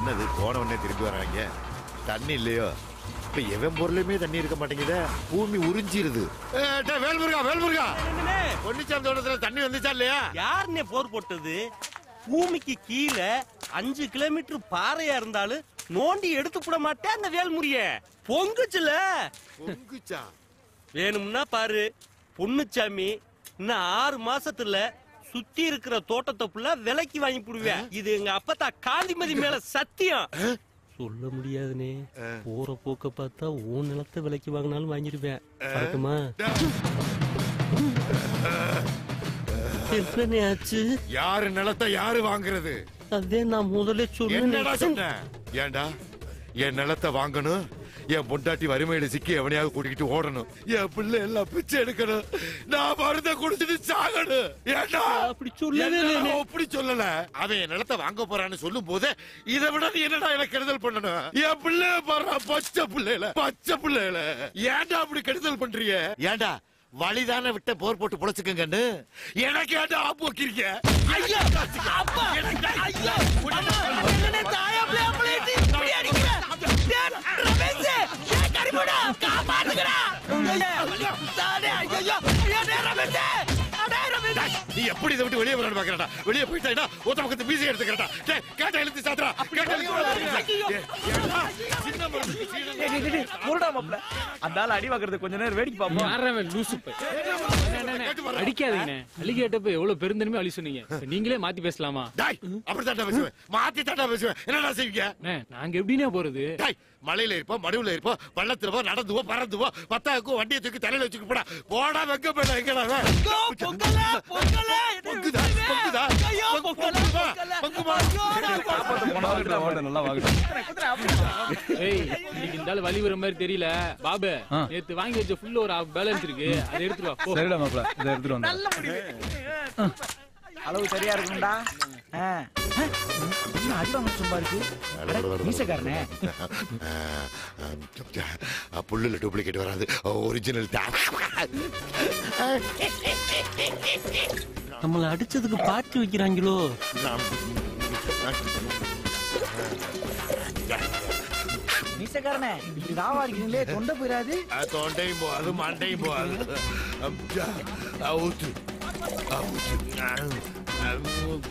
என்னது போன உடனே திருப்பி வராங்க தண்ணி இல்லையோ இப்ப எவன் பொருளுமே தண்ணி இருக்க மாட்டேங்குதே பூமி உறிஞ்சிருது ஏய், டேய், வேல்முருகா வேல்முருகா என்னண்ணே? பொன்னிச்சாமி தோட்டத்துல தண்ணி வந்துச்சா இல்லையா யாருண்ணே போர் போட்டது பூமிக்கு கீழே அஞ்சு கிலோமீட்டர் பாறையா இருந்தாலும் நோண்டி எடுத்து போட மாட்டேன் அந்த வேல்முறிய பொங்குச்சுல பொங்குச்சா வேணும்னா பாரு பொண்ணுச்சாமி இன்னும் ஆறு மாசத்துல சுத்தி இருக்கிற தோட்டத்தை ஃபுல்லா விலைக்கு வாங்கி போடுவேன் இது எங்க அப்பத்தா காந்திமதி மேல சத்தியம் சொல்ல முடியாதுனே போற போக்க பார்த்தா உன் நிலத்தை விலைக்கு வாங்கினாலும் வாங்கிடுவேன் வரட்டுமா என்னண்ணே ஆச்சு யாரு நிலத்தை யாரு வாங்குறது அதே நான் முதல்ல என்னடா சொன்னேன் சொன்ன ஏன்டா என் நிலத்தை வாங்கணும் என் பொண்டாட்டி வறுமையில சிக்கி எவனையாவது கூட்டிக்கிட்டு ஓடணும் என் பிள்ளை எல்லாம் பிச்சை எடுக்கணும் நான் மருந்த குடிச்சிட்டு சாகணும் ஏன்டா அப்படி சொல்லவே என்னடா இல்லைண்ணே. அப்படி சொல்லல அவன் என் நிலத்தை வாங்க போறான்னு சொல்லும் போது இதை விட நீ என்னடா எனக்கு கெடுதல் பண்ணணும் என் பிள்ளைய பாரு பச்சை பிள்ளைல பச்சை பிள்ளைல ஏன்டா அப்படி கெடுதல் பண்றீங்க ஏன்டா வழிதானே விட்ட போர் போட்டு பொழைச்சுக்கங்கன்னு எனக்கு ஏன்டா ஆப்பு வைக்கிறீங்க ஐயோ அப்பா ஐயோ என்னண்ணே தாயா பிள்ளை அப்படியே இப்படி அடிக்கிற டேய், ரமேஷ் ஏன் கரிமுடா காப்பாத்துக்கடா தானே ஐயோ ஐயோ டேய் ரமேஷ் அடே ரமேஷ் டேய், நீ எப்படி இதை விட்டு வெளியே வரணும் பாக்குறடா வெளியே போயிட்டா ஒத்த பக்கத்து பீசி எடுத்துக்கிறடா டேய் கேட்ட எழுத்து சாத்துறா கேட்ட எழுத்து ஏய், ஏன்டா? சின்ன மனுஷன், சின்ன மனுஷன். முருடா மாப்ள அந்த ஆள் அடி வாங்குறது கொஞ்ச நேரம் வேடிக்கை பாப்போம் யாரவன் லூசு பை. அண்ணே, அண்ணே, அண்ணே, அடிக்காதீங்கண்ணே அழி கேட்டப்ப எவ்வளவு பெருந்தன்மை அழி சொன்னீங்க இப்ப நீங்களே மாத்தி பேசலாமா டேய், அப்படித்தான்டா பேசுவேன் மாத்தி தாண்டா பேசுவேன் என்னடா செய்வீங்க அண்ணே, நாங்க எப்படிண்ணே போறது டேய், மலையில இருப்போம் மடுவுல இருப்போம் பள்ளத்துல போ நடந்து போ பறந்து போ பத்தாவுக்கும் வண்டியை தூக்கி தலையில வச்சுக்க போடா போடா வெங்க போடா எங்கடா அவன்? பொங்கல பொங்கல பொங்குதா பொங்குதா ஐயோ பொங்கு- பொங்கல பொங்குமா? பொங்கல பொங்குமா? நல்லா வாங்க ஏய் இன்னைக்கு இந்த ஆளு வழி வர மாதிரி தெரியல பாபு நேத்து வாங்கி வச்ச ஃபுல்ல ஒரு பேலன்ஸ் இருக்கு அதை எடுத்துட்டு வா போ சரிடா மாப்ள இதை எடுத்துட்டு வந்தேன் அளவு சரியா இருக்கும்டா ஆ. ஆ, என்ன அடி வாங்க சும்மா இருக்கு அட, மீசக்காரனே அஹ், புல்லுல டூப்ளிகேட் வராது ஒரிஜினல் தான் நம்மள அடிச்சதுக்கு பாட்டு வைக்கிறாங்களோ மீசக்காரனே இப்படி ராவா அடிக்கிறீங்களே தொண்டை போயிடாது அஹ், தொண்டையும் போகாது மண்டையும் போகாது அப்ஜா, அவுத்து அவுத்து அஹ்,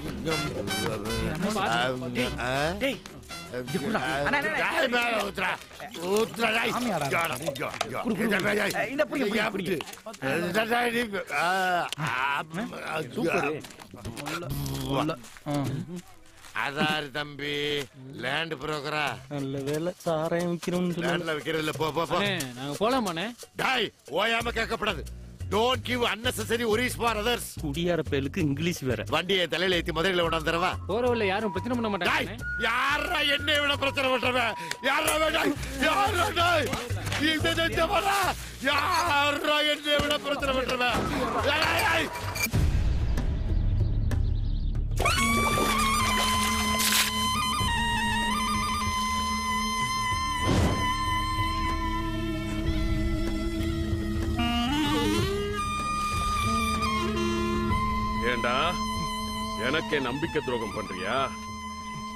அஹ், டேய் இது குடுடா. அண்ணா, அண்ணா, அண்ணா. டேய், மேல ஊத்துறா. ஊத்துறா, டேய். சாமியாடா. யாடா, யா, யா. குடு, குடு. டேய், டேய், அஹ், இந்த புடி, புடி, யா, புடி. டேய், டேய், நீ- ஆ, ஆ, சூப்பர் அதாரு தம்பி லேண்ட் புரோக்கரா நல்ல வேலை சாராயம் விக்கிறோம்னு சொல்லி லேண்ட்ல விக்கிறதுல போ போ போ அண்ணே நாங்க போலாமாண்ணே டாய் ஓயாம கேட்கப்படாது don't give unnecessary worries for others குடியார பயலுக்கு இங்கிலீஷ் வேற வண்டியை தலையில ஏத்தி மதுரையில கொண்டாந்துறவா போறவல்ல யாரும் பிரச்சனை பண்ண டாய் மாட்டாங்க யாரா என்னை விட பிரச்சனை பண்றவன் யாரா டாய் யாரா டாய் இந்த நெஞ்ச வரா யாரா என்னை விட பிரச்சனை பண்றவன் ஏய், ஏய், ஏய். ஏண்டா எனக்கே நம்பிக்கை துரோகம் பண்றியா